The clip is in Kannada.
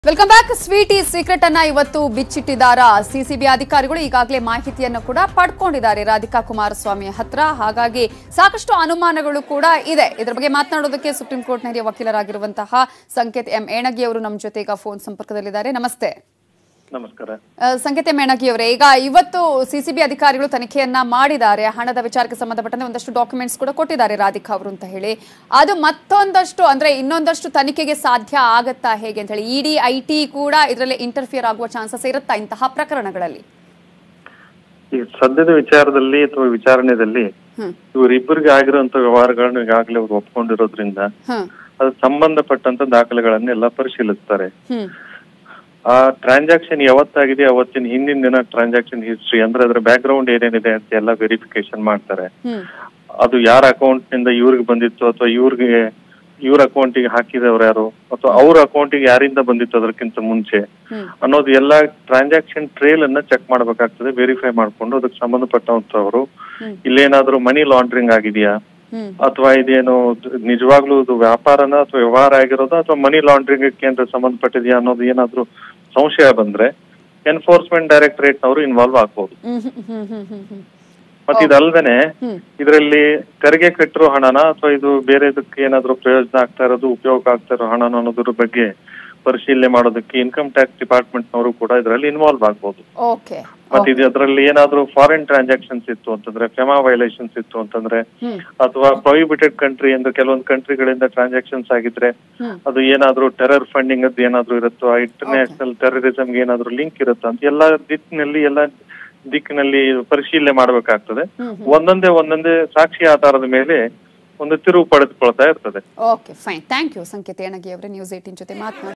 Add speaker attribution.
Speaker 1: ವೆಲ್ಕಮ್ ಬ್ಯಾಕ್ ಸ್ವೀಟಿ ಸೀಕ್ರೆಟ್ ಅನ್ನ ಇವತ್ತು ಬಿಚ್ಚಿಟ್ಟಿದ್ದಾರ ಸಿಸಿಬಿ ಅಧಿಕಾರಿಗಳು ಈಗಾಗಲೇ ಮಾಹಿತಿಯನ್ನು ಕೂಡ ಪಡ್ಕೊಂಡಿದ್ದಾರೆ ರಾಧಿಕಾ ಕುಮಾರಸ್ವಾಮಿ ಹತ್ರ ಹಾಗಾಗಿ ಸಾಕಷ್ಟು ಅನುಮಾನಗಳು ಕೂಡ ಇದೆ ಇದರ ಬಗ್ಗೆ ಮಾತನಾಡೋದಕ್ಕೆ ಸುಪ್ರೀಂ ಕೋರ್ಟ್ನ ಹಿರಿಯ ವಕೀಲರಾಗಿರುವಂತಹ ಸಂಕೇತ್ ಎಂ ಏಣಗಿ ಅವರು ನಮ್ಮ ಜೊತೆ ಈಗ ಫೋನ್ ಸಂಪರ್ಕದಲ್ಲಿದ್ದಾರೆ ನಮಸ್ತೆ
Speaker 2: ನಮಸ್ಕಾರ
Speaker 1: ಆ, ಸಂಕೇತ ಮೇಣಗಿ ಅವರೇ ಈಗ ಇವತ್ತು ಸಿಸಿಬಿ ಅಧಿಕಾರಿಗಳು ತನಿಖೆಯನ್ನ ಮಾಡಿದ್ದಾರೆ ಹಣದ ವಿಚಾರಕ್ಕೆ ಸಂಬಂಧಪಟ್ಟಂತೆ ಒಂದಷ್ಟು ಡಾಕ್ಯುಮೆಂಟ್ಸ್ ಕೂಡ ಕೊಟ್ಟಿದ್ದಾರೆ ರಾಧಿಕಾ ಅವರು ಅಂತ ಹೇಳಿ ಅದು ಮತ್ತೊಂದಷ್ಟು ಅಂದ್ರೆ ಇನ್ನೊಂದಷ್ಟು ತನಿಖೆಗೆ ಸಾಧ್ಯ ಆಗತ್ತಾ ಹೇಗೆ ಅಂತ ಹೇಳಿ ಇಡಿ ಐ ಟಿ ಕೂಡ ಇದರಲ್ಲಿ ಇಂಟರ್ಫಿಯರ್ ಆಗುವ ಚಾನ್ಸಸ್ ಇರುತ್ತಾ ಇಂತಹ ಪ್ರಕರಣಗಳಲ್ಲಿ
Speaker 2: ಈ ಸದ್ಯದ ವಿಚಾರದಲ್ಲಿ ಅಥವಾ ವಿಚಾರಣೆಯಲ್ಲಿ
Speaker 1: ಹ್ಮ್
Speaker 2: ಇವರಿಬ್ಬರಿಗೆ ಆಗಿರುವಂತ ವ್ಯವಹಾರಗಳನ್ನು ಈಗಾಗಲೇ ಅವರು ಒಪ್ಕೊಂಡಿರೋದ್ರಿಂದ
Speaker 1: ಹ್ಮ್
Speaker 2: ಅದು ಸಂಬಂಧಪಟ್ಟಂತ ದಾಖಲೆಗಳನ್ನೆಲ್ಲ ಪರಿಶೀಲಿಸ್ತಾರೆ
Speaker 1: ಹ್ಮ್
Speaker 2: ಆ ಟ್ರಾನ್ಸಾಕ್ಷನ್ ಯಾವತ್ತಾಗಿದೆ ಅವತ್ತಿನ ಹಿಂದಿನ ದಿನ ಟ್ರಾನ್ಸಾಕ್ಷನ್ ಹಿಸ್ಟ್ರಿ ಅಂದ್ರೆ ಅದರ ಬ್ಯಾಕ್ ಗ್ರೌಂಡ್ ಏನೇನಿದೆ ಅಂತ ಎಲ್ಲ ವೆರಿಫಿಕೇಶನ್ ಮಾಡ್ತಾರೆ
Speaker 1: ಹ್ಮ್
Speaker 2: ಅದು ಯಾರ ಅಕೌಂಟ್ ನಿಂದ ಇವ್ರಿಗೆ ಬಂದಿತ್ತು ಅಥವಾ ಇವ್ರಿಗೆ ಇವ್ರ ಅಕೌಂಟಿಗೆ ಹಾಕಿದವ್ರು ಯಾರು ಅಥವಾ ಅವ್ರ ಅಕೌಂಟಿಗೆ ಯಾರಿಂದ ಬಂದಿತ್ತು ಅದಕ್ಕಿಂತ ಮುಂಚೆ
Speaker 1: ಹ್ಮ್
Speaker 2: ಅನ್ನೋದು ಎಲ್ಲ ಟ್ರಾನ್ಸಾಕ್ಷನ್ ಟ್ರೇಲ್ ಅನ್ನ ಚೆಕ್ ಮಾಡ್ಬೇಕಾಗ್ತದೆ ವೆರಿಫೈ ಮಾಡ್ಕೊಂಡು ಅದಕ್ಕೆ ಸಂಬಂಧಪಟ್ಟಂತವರು
Speaker 1: ಹ್ಮ್.
Speaker 2: ಇಲ್ಲೇನಾದ್ರೂ ಮನಿ ಲಾಂಡ್ರಿಂಗ್ ಆಗಿದೆಯಾ
Speaker 1: ಹ್ಮ್
Speaker 2: ಅಥವಾ ಇದೇನು ನಿಜವಾಗ್ಲೂ ಇದು ವ್ಯಾಪಾರನ ಅಥವಾ ವ್ಯವಹಾರ ಆಗಿರೋದು ಅಥವಾ ಮನಿ ಲಾಂಡ್ರಿಂಗ್ ಕೇಂದ್ರ ಸಂಬಂಧಪಟ್ಟಿದೆಯಾ ಅನ್ನೋದು ಏನಾದ್ರೂ ಸಂಶಯ ಬಂದ್ರೆ ಎನ್ಫೋರ್ಸ್ಮೆಂಟ್ ಡೈರೆಕ್ಟರೇಟ್ ನವರು ಇನ್ವಾಲ್ವ್ ಆಗ್ಬೋದು
Speaker 1: ಹ್ಮ್ ಹ್ಮ್ ಹ್ಮ್ ಹ್ಮ್ ಹ್ಮ್ ಹ್ಮ್
Speaker 2: ಮತ್ತೆ ಇದಲ್ದೇನೆ
Speaker 1: ಹ್ಮ್
Speaker 2: ಇದರಲ್ಲಿ ತೆರಿಗೆ ಕಟ್ಟಿರೋ ಹಣನ ಅಥವಾ ಇದು ಬೇರೆದಕ್ಕೆ ಏನಾದ್ರೂ ಪ್ರಯೋಜನ ಆಗ್ತಾ ಇರೋದು ಉಪಯೋಗ ಆಗ್ತಾ ಇರೋ ಹಣನ ಅನ್ನೋದ್ರ ಬಗ್ಗೆ ಪರಿಶೀಲನೆ ಮಾಡೋದಕ್ಕೆ ಇನ್ಕಮ್ ಟ್ಯಾಕ್ಸ್ ಡಿಪಾರ್ಟ್ಮೆಂಟ್ ನವರು ಕೂಡ ಇದರಲ್ಲಿ ಇನ್ವಾಲ್ವ್ ಆಗ್ಬೋದು
Speaker 1: ಓಕೆ
Speaker 2: ಮತ್ತೆ ಇದು ಅದರಲ್ಲಿ ಏನಾದ್ರೂ ಫಾರಿನ್ ಟ್ರಾನ್ಸಾಕ್ಷನ್ಸ್ ಇತ್ತು ಅಂತಂದ್ರೆ ಫೆಮಾ ವೈಲೇಷನ್ಸ್ ಇತ್ತು ಅಂತಂದ್ರೆ
Speaker 1: ಹ್ಮ್
Speaker 2: ಅಥವಾ ಪ್ರೊಹಿಬಿಟೆಡ್ ಕಂಟ್ರಿ ಅಂದ್ರೆ ಕೆಲವೊಂದು ಕಂಟ್ರಿಗಳಿಂದ ಟ್ರಾನ್ಸಾಕ್ಷನ್ಸ್ ಆಗಿದ್ರೆ
Speaker 1: ಹ್ಮ್
Speaker 2: ಅದು ಏನಾದ್ರೂ ಟೆರರ್ ಫಂಡಿಂಗ್ ಅದ್ ಏನಾದ್ರೂ ಇರುತ್ತೋ ಇಂಟರ್ನ್ಯಾಷನಲ್ ಟೆರರಿಸಮ್ ಏನಾದ್ರೂ ಲಿಂಕ್ ಇರುತ್ತೋ ಅಂತ ಎಲ್ಲಾ ದಿಕ್ಕಿನಲ್ಲಿ ಎಲ್ಲ ದಿಕ್ಕಿನಲ್ಲಿ ಪರಿಶೀಲನೆ ಮಾಡಬೇಕಾಗ್ತದೆ
Speaker 1: ಹ್ಮ್
Speaker 2: ಒಂದೊಂದೇ ಒಂದೊಂದೇ ಸಾಕ್ಷಿ ಆಧಾರದ ಮೇಲೆ ಒಂದು ತಿರುವು ಪಡೆದುಕೊಳ್ತಾ ಇರ್ತದೆ
Speaker 1: ಓಕೆ ಫೈನ್ ಥ್ಯಾಂಕ್ ಯು ಸಂಕೇತ ಏಣಗಿ ಅವರೇ ನ್ಯೂಸ್ ಏಟಿನ್ ಜೊತೆ ಮಾತನಾಡಿ